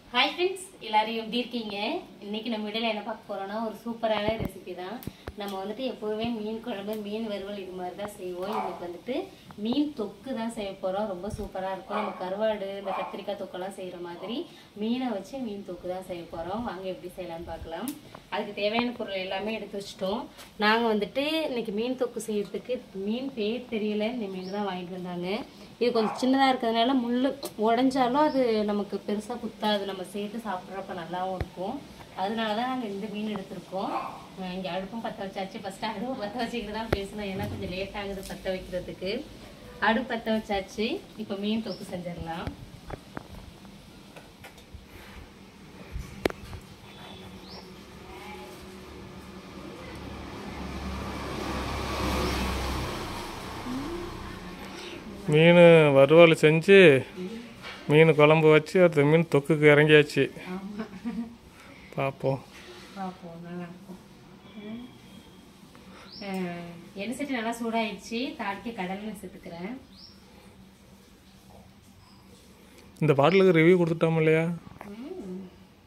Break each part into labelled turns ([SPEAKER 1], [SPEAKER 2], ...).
[SPEAKER 1] Hi friends எல்லாரும் எப்படி இருக்கீங்க இன்னைக்கு நம்ம வீடியோல என்ன பார்க்க போறோம்னா ஒரு சூப்பரான ரெசிபி தான் நம்ம வந்துட்டு எப்போதுமே மீன் குழம்பு மீன் வறுவல் இது மாதிரி தான் செய்வோம் இன்னைக்கு வந்துட்டு மீன் தொக்கு தான் செய்ய போறோம் ரொம்ப சூப்பரா இருக்கும் நம்ம கருவாடு இந்த கத்திரிக்காய் தொக்கெல்லாம் செய்யற மாதிரி மீனை வச்சு மீன் தொக்கு தான் செய்ய போறோம் வாங்க எப்படி செய்யலாம்னு பார்க்கலாம் அதுக்கு தேவையான பொருள் எல்லாமே எடுத்து வச்சிட்டோம் நாங்க வந்துட்டு இன்னைக்கு மீன் தொக்கு செய்யறதுக்கு மீன் பேர் தெரியல இந்த மீன் தான் வாங்கிட்டு வந்தாங்க இது கொஞ்சம் சின்னதாக இருக்கிறதுனால முள் உடஞ்சாலும் அது நமக்கு பெருசாக குத்தாது நம்ம சேர்த்து சாப்பிட்றப்ப நல்லாவும் இருக்கும் அதனால தான் நாங்கள் இந்த மீன் எடுத்திருக்கோம் இங்கே அடுப்பும் பற்ற வச்சாச்சு ஃபஸ்ட்டு அடுப்பு பற்ற வச்சுக்கிட்டு தான் பேசணும் ஏன்னா கொஞ்சம் லேட் ஆகுது பற்ற வைக்கிறதுக்கு அடுப்பு பற்ற வச்சாச்சு இப்போ மீன் தொக்கு செஞ்சிடலாம்
[SPEAKER 2] மீன் வறுவல் செஞ்சு மீன் குழம்பு வச்சு அது மீன் தொக்குக்கு இறங்கியாச்சு
[SPEAKER 1] ஆமாம்
[SPEAKER 2] பார்ப்போம்
[SPEAKER 1] பார்ப்போம் நல்லா இருக்கும் ம். அஹ், எண்ணெய் சட்டி நல்லா சூடாயிடுச்சு தாளிக்க கடலில் சேர்த்துக்கிறேன்
[SPEAKER 2] இந்த பாட்டிலுக்கு ரிவ்யூ கொடுத்துட்டோம் இல்லையா
[SPEAKER 1] ம்.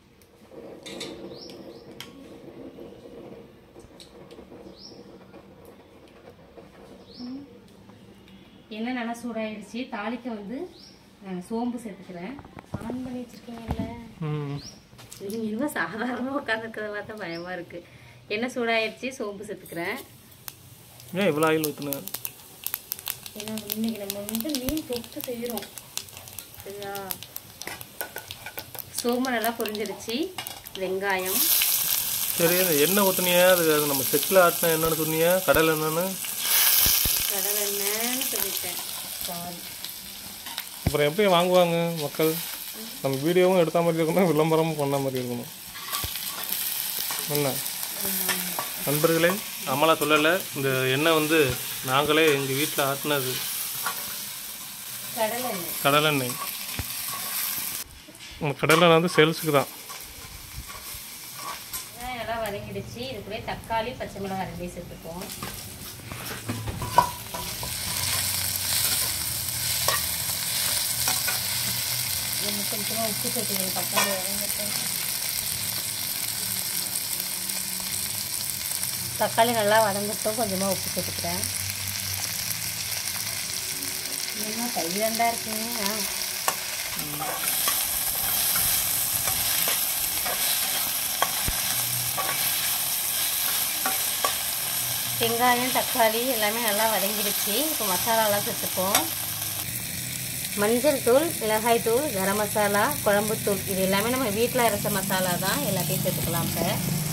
[SPEAKER 1] ம். எண்ணெய் நல்லா சூடாயிடுச்சு தாளிக்க வந்து அஹ், சோம்பு சேர்த்துக்கிறேன் ஆன் பண்ணி வச்சிருக்கீங்கல்ல
[SPEAKER 2] ம்
[SPEAKER 1] நீங்க இன்னும் சாதாரணமாக உட்காந்துருக்கிறத பார்த்தா பயமா இருக்கு எண்ணெய் சூடாயிடுச்சு சோம்பு சேர்த்துக்கிறேன்
[SPEAKER 2] ஏன் இவ்வளோ ஆயில் ஊற்றுனேன்
[SPEAKER 1] ஏன்னா இன்னைக்கு நம்ம வந்து மீன் தொட்டு செய்கிறோம் சரியா சோம்பு நல்லா பொரிஞ்சிருச்சு வெங்காயம்
[SPEAKER 2] சரி அந்த எண்ணெய் ஊற்றுனியா அது அது நம்ம செக்கில் ஆட்டின என்னன்னு சொன்னியா கடல் என்னன்னு
[SPEAKER 1] கடலை எண்ணெய்னு சொல்லிட்டேன் சாரி
[SPEAKER 2] அப்புறம் எப்படி வாங்குவாங்க மக்கள் நம்ம வீடியோவும் எடுத்த மாதிரி இருக்கணும் விளம்பரமும் பண்ண மாதிரி இருக்கணும் என்ன நண்பர்களே அம்மலா சொல்லலை இந்த எண்ணெய் வந்து நாங்களே எங்கள் வீட்டில் ஆட்டினது
[SPEAKER 1] கடலை எண்ணெய்
[SPEAKER 2] கடலெண்ணெய் நம்ம கடலெண்ணெய் வந்து சேல்ஸுக்கு தான்
[SPEAKER 1] வெங்காயம் நல்லா வதங்கிடுச்சு இது கூட தக்காளி பச்சை மிளகாய் ரெண்டையும் சேர்த்துப்போம் இன்னும் கொஞ்சமாக உப்பு சேர்த்துக்கணும் தக்காளி வதங்கிட்டு தக்காளி நல்லா வதங்கட்டும் கொஞ்சமாக உப்பு சேர்த்துக்கிறேன் என்ன கையாண்டா இருக்குங்க வெங்காயம் தக்காளி எல்லாமே நல்லா வதங்கிடுச்சு இப்போ மசாலாலாம் சேர்த்துப்போம் மஞ்சள் தூள் மிளகாய் தூள் கரம் மசாலா குழம்புத்தூள் இது எல்லாமே நம்ம வீட்டில் அரைச்ச மசாலா தான் எல்லாத்தையும் சேர்த்துக்கலாம் இப்போ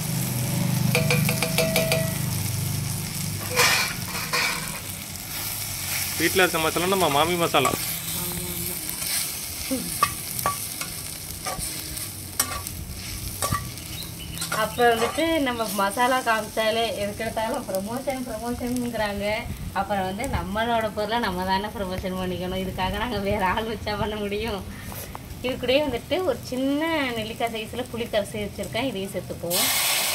[SPEAKER 2] வீட்டில் இருக்க மசாலா நம்ம மாமி மசாலா
[SPEAKER 1] அப்போ வந்துட்டு நம்ம மசாலா காமிச்சாலே எதுக்கெடுத்தாலும் ப்ரொமோஷன் ப்ரொமோஷனுங்கிறாங்க அப்புறம் வந்து நம்மளோட பொருளை நம்ம தானே ப்ரொமோஷன் பண்ணிக்கணும் இதுக்காக நாங்கள் வேற ஆள் வச்சா பண்ண முடியும் இது கூடயே வந்துட்டு ஒரு சின்ன நெல்லிக்காய் சைஸில் புளி கரைச்சி வச்சுருக்கேன் இதையும் சேர்த்துக்குவோம்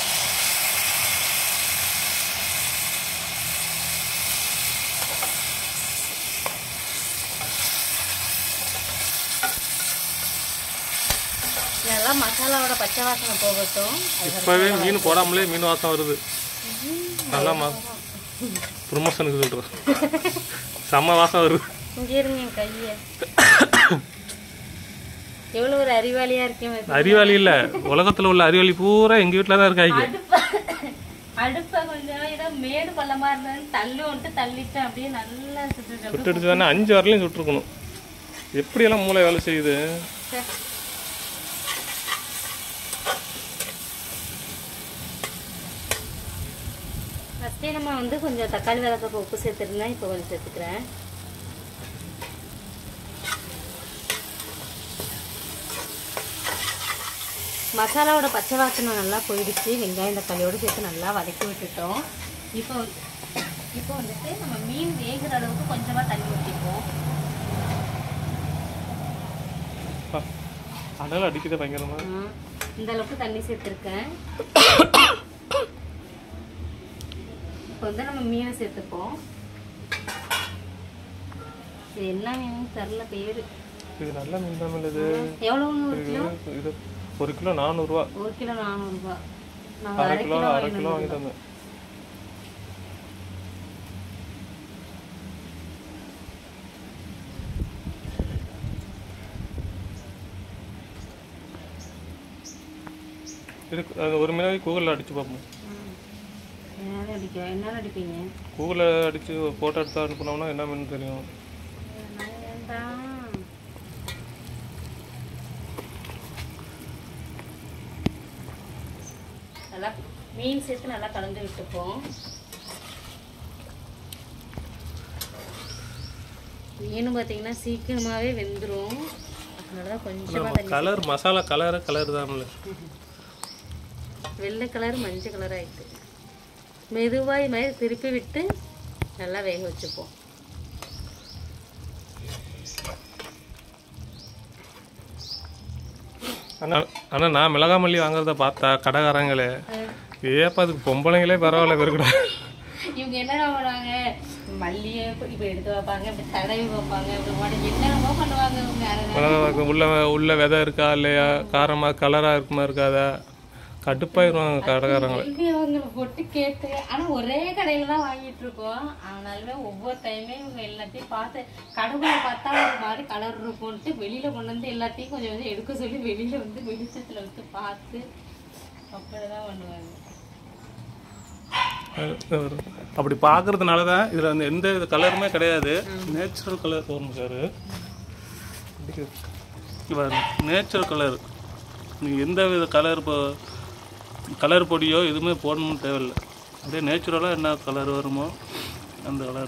[SPEAKER 1] நல்லா மசாலாவோட பச்சை வாசனை போகட்டும் அது
[SPEAKER 2] இப்போவே மீன் போடாமலே மீன் வாசம் வருது நல்லா மா ப்ரொமோஷனுக்கு சொல்கிறேன் செம்ம வாசம் வருது
[SPEAKER 1] இங்கே இருங்க என் கையை எவ்வளோ ஒரு அறிவாளியா இருக்கேன் பாரு.
[SPEAKER 2] அறிவாளி இல்லை உலகத்தில் உள்ள அறிவாளி பூரா எங்கள் வீட்டில் தான் இருக்காங்க
[SPEAKER 1] அடுப்ப அடுப்பை கொஞ்சம் ஏதோ மேடு பள்ளமா இருந்தாலும் தள்ளி விட்டு தள்ளிட்டு அப்படியே நல்லா சுட்டுட்டு
[SPEAKER 2] சுட்டுடுச்சு தானே அஞ்சு வரலையும் சுட்டுருக்கணும் எப்படியெல்லாம் மூளை வேலை செய்யுது
[SPEAKER 1] ஃபஸ்ட்டே நம்ம வந்து கொஞ்சம் தக்காளி வதக்கப்போ உப்பு சேர்த்துருந்தேன் இப்போ கொஞ்சம் சேர்த்துக்கிறேன் மசாலாவோட பச்சை வாசனை நல்லா போயிடுச்சு வெங்காயம் தக்காளியோடு சேர்த்து நல்லா வதக்கி விட்டுட்டோம் இப்போ இப்போ வந்துட்டு நம்ம மீன் வேகிற அளவுக்கு கொஞ்சமாக தண்ணி ஊற்றிப்போம்
[SPEAKER 2] அதனால அடிக்குது பயங்கரமா
[SPEAKER 1] இந்த அளவுக்கு தண்ணி சேர்த்துருக்கேன் இப்போ வந்து நம்ம மீனை சேர்த்துப்போம் இது என்ன மீன் தெரில பேர்
[SPEAKER 2] இது நல்ல மீன் தான் இது
[SPEAKER 1] எவ்வளோங்க ஒரு கிலோ
[SPEAKER 2] இது இது ஒரு கிலோ நானூறுரூவா
[SPEAKER 1] ஒரு கிலோ நானூறுபா நாங்கள்
[SPEAKER 2] அரை
[SPEAKER 1] அரை
[SPEAKER 2] கிலோ
[SPEAKER 1] கிலோ
[SPEAKER 2] அரை கிலோ வாங்கி தந்தேன் இதுக்கு அது ஒரு மீனாவே கூகுளில் அடிச்சு பார்ப்போம்
[SPEAKER 1] என்ன அடிக்க என்ன அடிப்பீங்க
[SPEAKER 2] கூகுளில் அடித்து ஃபோட்டோ எடுத்து அனுப்புனோம்னா என்ன மீன் தெரியும்
[SPEAKER 1] வேண்டாம் நல்லா மீன் சேர்த்து நல்லா கலந்து விட்டுப்போம் மீனும் பார்த்தீங்கன்னா சீக்கிரமாகவே வெந்துடும் அதனால தான் கொஞ்சமாக தண்ணி
[SPEAKER 2] கலர் மசாலா கலரு கலர் தான்ல
[SPEAKER 1] வெள்ளை கலர் மஞ்சள் கலர் ஆயிட்டு மெதுவாக இது மாதிரி திருப்பி விட்டு நல்லா வேக வச்சுப்போம்
[SPEAKER 2] ஆனால் ஆனால் நான் மிளகா மல்லி வாங்குறத பார்த்தா கடைக்காரங்களே ஏப்பா அதுக்கு பொம்பளைங்களே பரவாயில்ல பெருக்கடா
[SPEAKER 1] இவங்க என்னடா பண்ணுவாங்க மல்லியை இப்போ எடுத்து வைப்பாங்க இப்படி தடவி வைப்பாங்க இப்படி உடனே என்னென்னமோ பண்ணுவாங்க இவங்க அதை
[SPEAKER 2] மிளகா உள்ள உள்ள விதை இருக்கா இல்லையா காரமாக கலராக இருக்குமா இருக்காதா கடுப்பாயிருவாங்க கடைக்காரங்களே
[SPEAKER 1] கேள்வி அவங்க போட்டு கேட்டு ஆனா ஒரே கடையில தான் வாங்கிட்டு இருக்கோம் ஆனாலுமே ஒவ்வொரு டைமே இவங்க எல்லாத்தையும் பார்த்து கடவுளை பார்த்தா ஒரு மாதிரி கலர் இருக்கும்ட்டு வெளியில கொண்டு வந்து எல்லாத்தையும் கொஞ்சம் கொஞ்சம் எடுக்க சொல்லி வெளியில வந்து வெளிச்சத்துல வந்து பார்த்து அப்படிதான் பண்ணுவாங்க
[SPEAKER 2] அப்படி பார்க்கறதுனால தான் இதில் வந்து எந்த வித கலருமே கிடையாது நேச்சுரல் கலர் வரும் சார் இவர் நேச்சுரல் கலர் நீங்கள் எந்த வித கலர் இப்போ கலர் பொடியோ எதுவுமே போடணும்னு தேவையில்லை அப்படியே நேச்சுரலாக என்ன கலர் வருமோ அந்த கலர்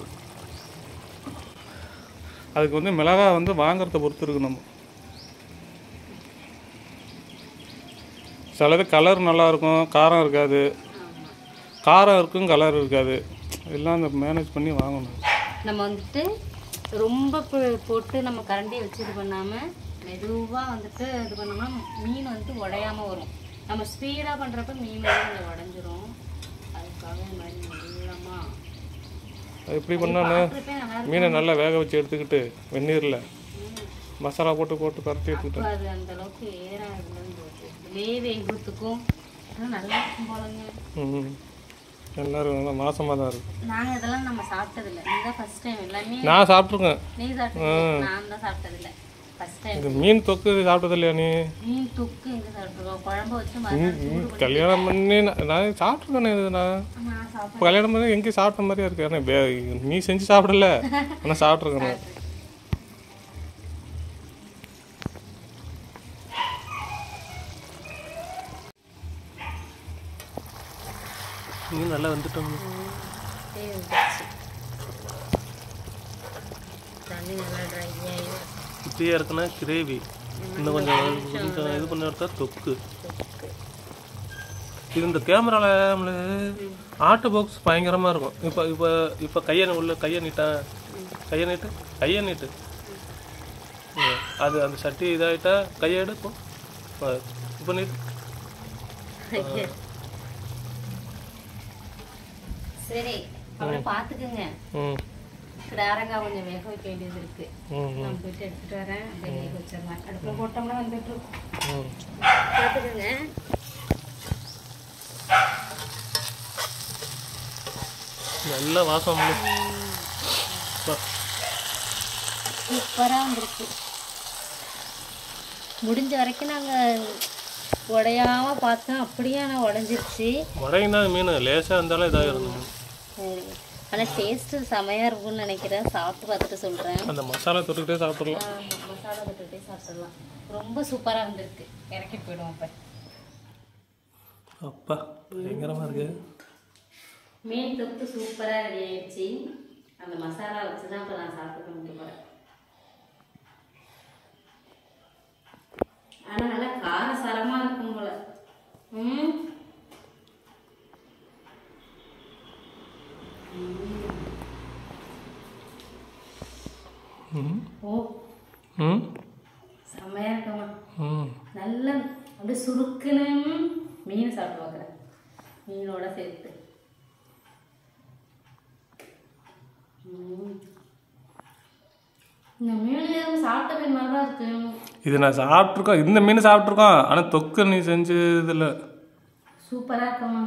[SPEAKER 2] அதுக்கு வந்து மிளகா வந்து வாங்குறத பொறுத்து இருக்கு நம்ம சிலது கலர் நல்லா இருக்கும் காரம் இருக்காது
[SPEAKER 1] ஆமா
[SPEAKER 2] காரம் இருக்கும் கலர் இருக்காது எல்லாம் அந்த மேனேஜ் பண்ணி வாங்கணும்
[SPEAKER 1] நம்ம வந்துட்டு ரொம்ப போ- போட்டு நம்ம கரண்டியை வச்சு இது பண்ணாம மெதுவா வந்துட்டு இது பண்ணோம்னா மீன் வந்து உடையாம வரும் நம்ம ஸ்பீடா பண்றப்ப மீன் வந்து கொஞ்சம் உடஞ்சிரும் அதுக்காக இந்த மாதிரி மெதுவமா
[SPEAKER 2] அது எப்படி பண்ணாலும்
[SPEAKER 1] பார்க்கறப்பே நல்லா இருக்கும்
[SPEAKER 2] மீனை நல்லா வேக வச்சு எடுத்துக்கிட்டு வெந்நீரில் மசாலா போட்டு போட்டு பரட்டி எடுத்துக்கிட்டு
[SPEAKER 1] அப்ப அது அந்த அளவுக்கு ஏறாதுலன்னு போட்டு இதுலயே வேகத்துக்கும் நல்லா இருக்கும் போலங்க
[SPEAKER 2] ம் எல்லாரும் நல்லா மாசமாக தான் இருக்கு
[SPEAKER 1] நாங்க இதெல்லாம் நம்ம சாப்பிட்டதில்ல இதுதான் ஃபர்ஸ்ட் டைம் எல்லாமே
[SPEAKER 2] நான் சாப்பிட்ருக்கேன்
[SPEAKER 1] நீ சாப்பிட்டது நான் தான் சாப்பிட்டதில்ல ஃபர்ஸ்ட் டைம்
[SPEAKER 2] இது மீன் தொக்கு சாப்பிட்டது இல்லையா நீ
[SPEAKER 1] மீன் தொக்கு எங்க சாப்பிட்டுருக்கோம் குழம்பு வச்சு மறுநாள் சூடு பண்ணி
[SPEAKER 2] கல்யாணம் பண்ணி நான் நான் சாப்பிட்ருக்கேனே இது நான்
[SPEAKER 1] நான் சாப்பிட்டேன்
[SPEAKER 2] இப்போ கல்யாணம் பண்ணி எங்கேயும் சாப்பிட்ட மாதிரியா இருக்கு ஆனால் வே- நீ செஞ்சு சாப்பிடல ஆனால் சாப்பிட்ருக்கேன் நான் மீன் நல்லா வந்துட்டோம்
[SPEAKER 1] அப்படியே வந்துருச்சு. தண்ணி நல்லா ட்ரை ஆகி
[SPEAKER 2] இப்படியே இருக்குன்னா கிரேவி இன்னும் கொஞ்சம் கொஞ்சம் இது பண்ணி எடுத்தா தொக்கு இது இந்த கேமராவில் நம்மளுக்கு ஆட்டோ பாக்ஸ் பயங்கரமாக இருக்கும் இப்போ இப்போ இப்போ கையை உள்ள கையை நீட்டா கையை நீட்டு கையை நீட்டு ம், அது அந்த சட்டி இதாகிட்டா கையை எடுப்போம் இப்போ நீட்டு
[SPEAKER 1] சரி அப்படியே பார்த்துக்குங்க
[SPEAKER 2] ம்
[SPEAKER 1] கிடாரங்காய் கொஞ்சம் வேக வைக்க வேண்டியது இருக்கு
[SPEAKER 2] ம் ம்,
[SPEAKER 1] நான் போயிட்டு எடுத்துட்டு வரேன் அப்படியே வேக வச்சிடலாம் அடுப்பில் போட்டோம்னா வந்துட்டு இருக்கும்
[SPEAKER 2] ம்
[SPEAKER 1] பார்த்துக்குங்க
[SPEAKER 2] நல்ல வாசம் வந்து. பா.
[SPEAKER 1] சூப்பராக வந்திருக்கு முடிஞ்ச வரைக்கும் நாங்கள் உடையாம பார்த்தோம் அப்படியே ஆனால் உடஞ்சிருச்சு
[SPEAKER 2] உடையும் தான் மீன் லேசாக இருந்தாலும் இதாக இருந்தது
[SPEAKER 1] சரி ஆனால் டேஸ்ட்டு செமையாக இருக்கும்னு நினைக்கிறேன் சாப்பிட்டு பார்த்துட்டு சொல்கிறேன்
[SPEAKER 2] அந்த மசாலா தொட்டுக்கிட்டே சாப்பிட்றலாம்
[SPEAKER 1] மசாலா தொட்டுட்டே சாப்பிடலாம் ரொம்ப சூப்பராக வந்திருக்கு இறக்கி போயிடுவோம் இப்போ
[SPEAKER 2] அப்பா பயங்கரமாக இருக்கு
[SPEAKER 1] மீன் தொக்கு சூப்பராக ரெடி ஆயிடுச்சு அந்த மசாலா வச்சு தான் இப்போ நான் சாப்பிட்டு முடிக்க போகிறேன் ஆனால் நல்லா காரசாரமாக இருக்கும் போல ம்
[SPEAKER 2] ம்
[SPEAKER 1] ஓ
[SPEAKER 2] ம்
[SPEAKER 1] செம்மையாக இருக்குமா
[SPEAKER 2] ம்
[SPEAKER 1] நல்லா அப்படியே சுருக்குன்னு மீன் சாப்பிட்டு பார்க்குறேன் மீனோட சேர்த்து ம். இந்த மீன் எதுவும் சாப்பிட்ட மீன் மாதிரி தான் இருக்கு
[SPEAKER 2] இது நான் சாப்பிட்ருக்கோம் இந்த மீன் சாப்பிட்ருக்கோம் ஆனால் தொக்கு நீ செஞ்சதில்ல
[SPEAKER 1] சூப்பராக இருக்குமா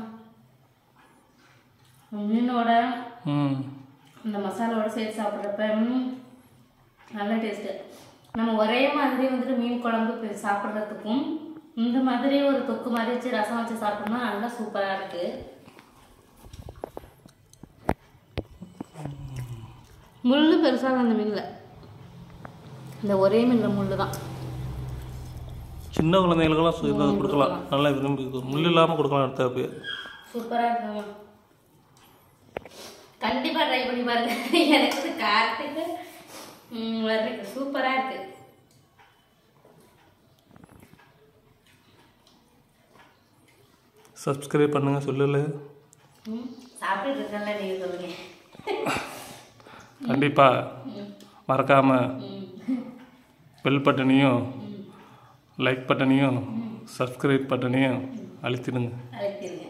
[SPEAKER 1] மீனோட
[SPEAKER 2] ம்
[SPEAKER 1] இந்த மசாலாவோட சேர்த்து சாப்பிட்றப்ப ம், நல்ல டேஸ்ட்டு நம்ம ஒரே மாதிரி வந்துட்டு மீன் குழம்பு இப்ப சாப்பிட்றதுக்கும் இந்த மாதிரி ஒரு தொக்கு மாதிரி வச்சு ரசம் வச்சு சாப்பிட்டோம்னா நல்லா சூப்பராக இருக்கு முள்ளு பெருசாக அந்த மீனில் இந்த ஒரே மீனில் முள்ளு தான்
[SPEAKER 2] சின்ன குழந்தைகளுக்கெல்லாம் சு- இதை கொடுக்கலாம் நல்லா விரும்பி முள் இல்லாமல் கொடுக்கலாம் அடுத்த அப்படியே
[SPEAKER 1] சூப்பராக இருக்குமா கண்டிப்பாக ட்ரை பண்ணி பாருங்க எனக்கு வந்து கார்த்திக்கு ம், வர்றதுக்கு சூப்பராக இருக்கு
[SPEAKER 2] சப்ஸ்கிரைப் பண்ணுங்க சொல்லல
[SPEAKER 1] ம், சாப்பிட்டுட்டு இருக்கேன்ல நீங்கள் சொல்லுங்க
[SPEAKER 2] கண்டிப்பாக
[SPEAKER 1] ம்,
[SPEAKER 2] மறக்காமல்
[SPEAKER 1] ம்,
[SPEAKER 2] பெல் பட்டனையும் லைக் பட்டனையும் சப்ஸ்கிரைப் பட்டனையும் அழுத்திடுங்க
[SPEAKER 1] அழைத்திருங்க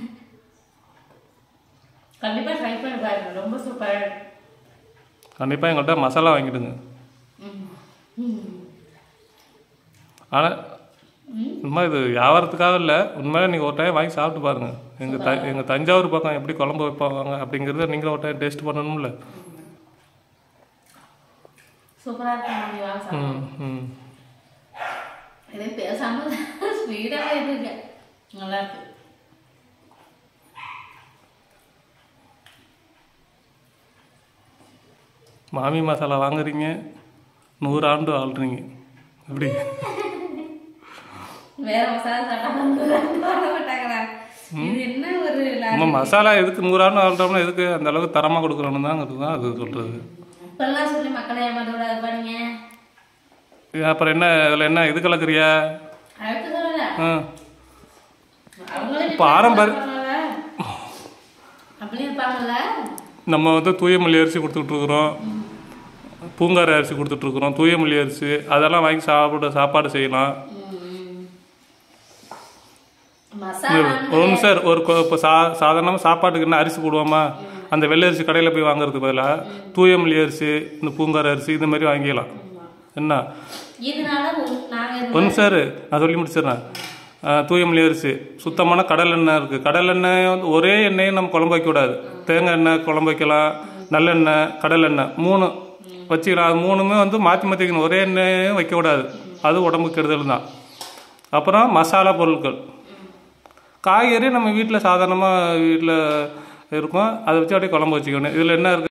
[SPEAKER 1] கண்டிப்பாக ட்ரை பண்ணி பாருங்க ரொம்ப சூப்பராக இருக்கு
[SPEAKER 2] கண்டிப்பாக எங்கள்கிட்ட மசாலா வாங்கிடுங்க
[SPEAKER 1] ம், ம்,
[SPEAKER 2] ஆனால் சும்மா இது வியாபாரத்துக்காக இல்லை உண்மையாக நீங்கள் ஒரு டைம் வாங்கி சாப்பிட்டு பாருங்கள் எங்கள் த எங்கள் தஞ்சாவூர் பக்கம் எப்படி குழம்பு வைப்பாங்க அப்படிங்கிறத நீங்களும் ஒரு டைம் டேஸ்ட் பண்ணணும்ல
[SPEAKER 1] சூப்பராக இருக்கு மாமி வாங்க சாப்பிடுவோம்.
[SPEAKER 2] ம் ம்
[SPEAKER 1] இதே பேசாம ஸ்வீடாக இருக்குங்க நல்லா இருக்கு
[SPEAKER 2] மாமி மசாலா வாங்குறீங்க நூறு ஆண்டு ஆள்றீங்க எப்படி
[SPEAKER 1] வேற மசாலா சாப்பிட்டா வாங்க மாட்டாங்களா இது என்ன ஒரு லா-
[SPEAKER 2] நம்ம மசாலா எதுக்கு நூறாண்டு ஆள்றோம்னா எதுக்கு அந்த அளவுக்கு தரமாக கொடுக்குறோன்னு தாங்கிறது தான் அது சொல்கிறது
[SPEAKER 1] இப்பெல்லாம் சொல்லி மக்களை ஏமாத்த விடாது பாருங்க
[SPEAKER 2] அப்புறம் என்ன இதில் என்ன இது கலக்குறியா
[SPEAKER 1] அடுத்து சொல்லல
[SPEAKER 2] ஆ
[SPEAKER 1] அவங்களே
[SPEAKER 2] இப்போ ஆரம்ப
[SPEAKER 1] அப்படி இருப்பாங்கல்ல
[SPEAKER 2] நம்ம வந்து தூயமல்லி அரிசி கொடுத்துட்ருக்குறோம் பூங்கார அரிசி கொடுத்துட்ருக்குறோம் தூயமல்லி அரிசி அதெல்லாம் வாங்கி சாப்பிட சாப்பாடு செய்யலாம்
[SPEAKER 1] ம். மசாலா
[SPEAKER 2] ஒன்று சார் ஒரு கொ- இப்போ சா சாதாரணமாக சாப்பாட்டுக்கு என்ன அரிசி போடுவோமா அந்த வெள்ளை அரிசி கடையில் போய் வாங்குறதுக்கு பதிலாக தூயமல்லி அரிசி இந்த பூங்கார அரிசி இந்த மாதிரி வாங்கிக்கலாம் என்ன
[SPEAKER 1] இதனால உங்க- நாங்க இது
[SPEAKER 2] ஒன்று சார் நான் சொல்லி முடிச்சிடுறேன் ஆ, தூயமல்லி அரிசி சுத்தமான கடல் எண்ணெய் இருக்குது கடல் எண்ணெய் வந்து ஒரே எண்ணெயை நம்ம குழம்பு வைக்கக்கூடாது தேங்காய் எண்ணெய் குழம்பு வைக்கலாம் நல்லெண்ணெய் கடல் எண்ணெய் மூணு வச்சுக்கலாம் அது மூணுமே வந்து மாற்றி மாற்றிக்கணும் ஒரே எண்ணெயும் வைக்கக்கூடாது அது உடம்புக்கு கெடுதல் தான் அப்புறம் மசாலா பொருட்கள் காய்கறி நம்ம வீட்டில் சாதாரணமாக வீட்டில் இருக்கும் அதை வச்சு அப்படியே குழம்பு வச்சுக்கணும் இதில் என்ன இருக்குது